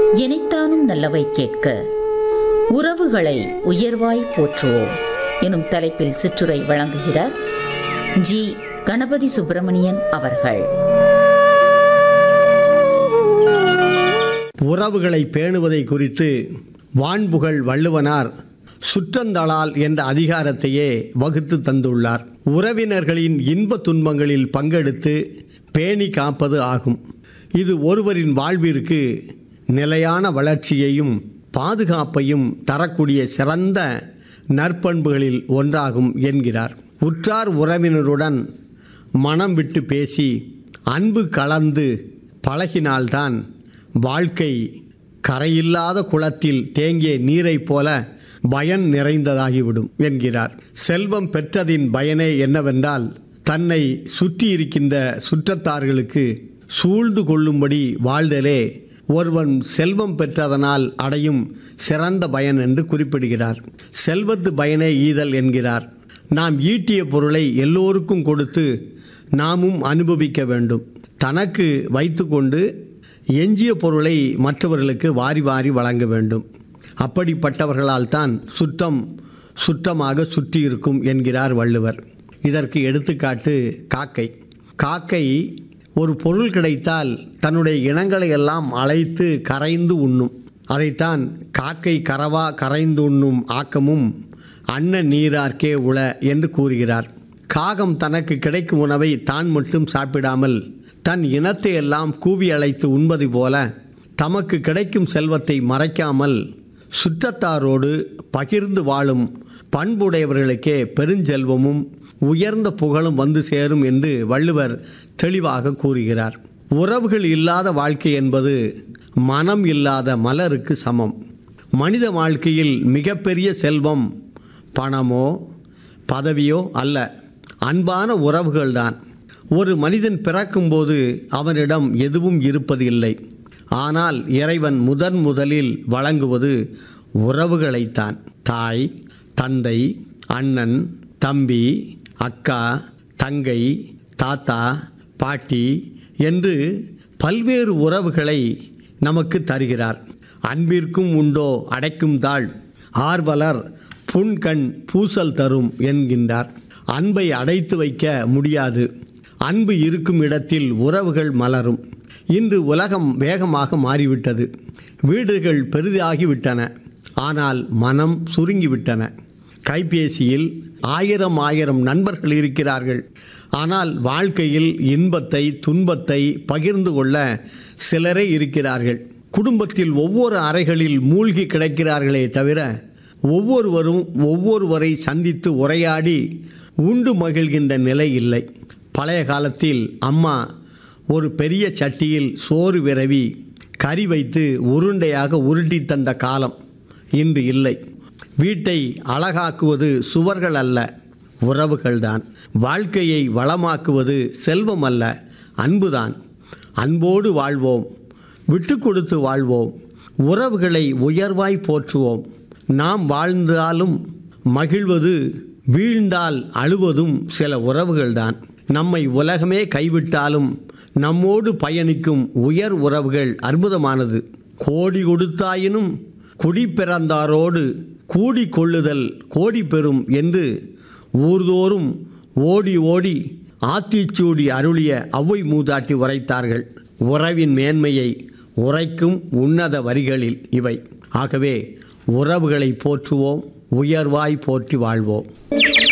எனைத்தானும் நல்லவை கேட்க உறவுகளை உயர்வாய் போற்றுவோம் எனும் தலைப்பில் சிற்றுரை வழங்குகிறார் ஜி கணபதி சுப்பிரமணியன் அவர்கள் உறவுகளை பேணுவதை குறித்து வான்புகழ் வள்ளுவனார் சுற்றந்தளால் என்ற அதிகாரத்தையே வகுத்து தந்துள்ளார் உறவினர்களின் இன்ப துன்பங்களில் பங்கெடுத்து பேணி காப்பது ஆகும் இது ஒருவரின் வாழ்விற்கு நிலையான வளர்ச்சியையும் பாதுகாப்பையும் தரக்கூடிய சிறந்த நற்பண்புகளில் ஒன்றாகும் என்கிறார் உற்றார் உறவினருடன் மனம் விட்டு பேசி அன்பு கலந்து பழகினால்தான் வாழ்க்கை கரையில்லாத குளத்தில் தேங்கிய நீரைப் போல பயன் நிறைந்ததாகிவிடும் என்கிறார் செல்வம் பெற்றதின் பயனே என்னவென்றால் தன்னை சுற்றி இருக்கின்ற சுற்றத்தார்களுக்கு சூழ்ந்து கொள்ளும்படி வாழ்தலே ஒருவன் செல்வம் பெற்றதனால் அடையும் சிறந்த பயன் என்று குறிப்பிடுகிறார் செல்வத்து பயனே ஈதல் என்கிறார் நாம் ஈட்டிய பொருளை எல்லோருக்கும் கொடுத்து நாமும் அனுபவிக்க வேண்டும் தனக்கு வைத்துக்கொண்டு எஞ்சிய பொருளை மற்றவர்களுக்கு வாரி வாரி வழங்க வேண்டும் அப்படிப்பட்டவர்களால் தான் சுற்றம் சுற்றமாக சுற்றி இருக்கும் என்கிறார் வள்ளுவர் இதற்கு எடுத்துக்காட்டு காக்கை காக்கை ஒரு பொருள் கிடைத்தால் தன்னுடைய இனங்களை எல்லாம் அழைத்து கரைந்து உண்ணும் அதைத்தான் காக்கை கரவா கரைந்து உண்ணும் ஆக்கமும் அன்ன நீரார்க்கே உள என்று கூறுகிறார் காகம் தனக்கு கிடைக்கும் உணவை தான் மட்டும் சாப்பிடாமல் தன் இனத்தை எல்லாம் கூவி அழைத்து உண்பது போல தமக்கு கிடைக்கும் செல்வத்தை மறைக்காமல் சுற்றத்தாரோடு பகிர்ந்து வாழும் பண்புடையவர்களுக்கே பெருஞ்செல்வமும் உயர்ந்த புகழும் வந்து சேரும் என்று வள்ளுவர் தெளிவாக கூறுகிறார் உறவுகள் இல்லாத வாழ்க்கை என்பது மனம் இல்லாத மலருக்கு சமம் மனித வாழ்க்கையில் மிகப்பெரிய செல்வம் பணமோ பதவியோ அல்ல அன்பான உறவுகள்தான் ஒரு மனிதன் பிறக்கும்போது அவனிடம் எதுவும் இருப்பது இல்லை ஆனால் இறைவன் முதன் முதலில் வழங்குவது உறவுகளைத்தான் தாய் தந்தை அண்ணன் தம்பி அக்கா தங்கை தாத்தா பாட்டி என்று பல்வேறு உறவுகளை நமக்கு தருகிறார் அன்பிற்கும் உண்டோ அடைக்கும் தாழ் ஆர்வலர் புண்கண் பூசல் தரும் என்கின்றார் அன்பை அடைத்து வைக்க முடியாது அன்பு இருக்கும் இடத்தில் உறவுகள் மலரும் இன்று உலகம் வேகமாக மாறிவிட்டது வீடுகள் பெரிதாகிவிட்டன ஆனால் மனம் சுருங்கிவிட்டன கைபேசியில் ஆயிரம் ஆயிரம் நண்பர்கள் இருக்கிறார்கள் ஆனால் வாழ்க்கையில் இன்பத்தை துன்பத்தை பகிர்ந்து கொள்ள சிலரே இருக்கிறார்கள் குடும்பத்தில் ஒவ்வொரு அறைகளில் மூழ்கி கிடக்கிறார்களே தவிர ஒவ்வொருவரும் ஒவ்வொருவரை சந்தித்து உரையாடி உண்டு மகிழ்கின்ற நிலை இல்லை பழைய காலத்தில் அம்மா ஒரு பெரிய சட்டியில் சோறு விரவி கறி வைத்து உருண்டையாக உருட்டி தந்த காலம் இன்று இல்லை வீட்டை அழகாக்குவது சுவர்கள் அல்ல உறவுகள்தான் வாழ்க்கையை வளமாக்குவது செல்வம் அல்ல அன்புதான் அன்போடு வாழ்வோம் விட்டு கொடுத்து வாழ்வோம் உறவுகளை உயர்வாய் போற்றுவோம் நாம் வாழ்ந்தாலும் மகிழ்வது வீழ்ந்தால் அழுவதும் சில உறவுகள்தான் நம்மை உலகமே கைவிட்டாலும் நம்மோடு பயணிக்கும் உயர் உறவுகள் அற்புதமானது கோடி கொடுத்தாயினும் குடி பிறந்தாரோடு கூடி கொள்ளுதல் கோடி பெறும் என்று ஊர்தோறும் ஓடி ஓடி ஆத்திச்சூடி அருளிய அவ்வை மூதாட்டி உரைத்தார்கள் உறவின் மேன்மையை உரைக்கும் உன்னத வரிகளில் இவை ஆகவே உறவுகளை போற்றுவோம் உயர்வாய் போற்றி வாழ்வோம்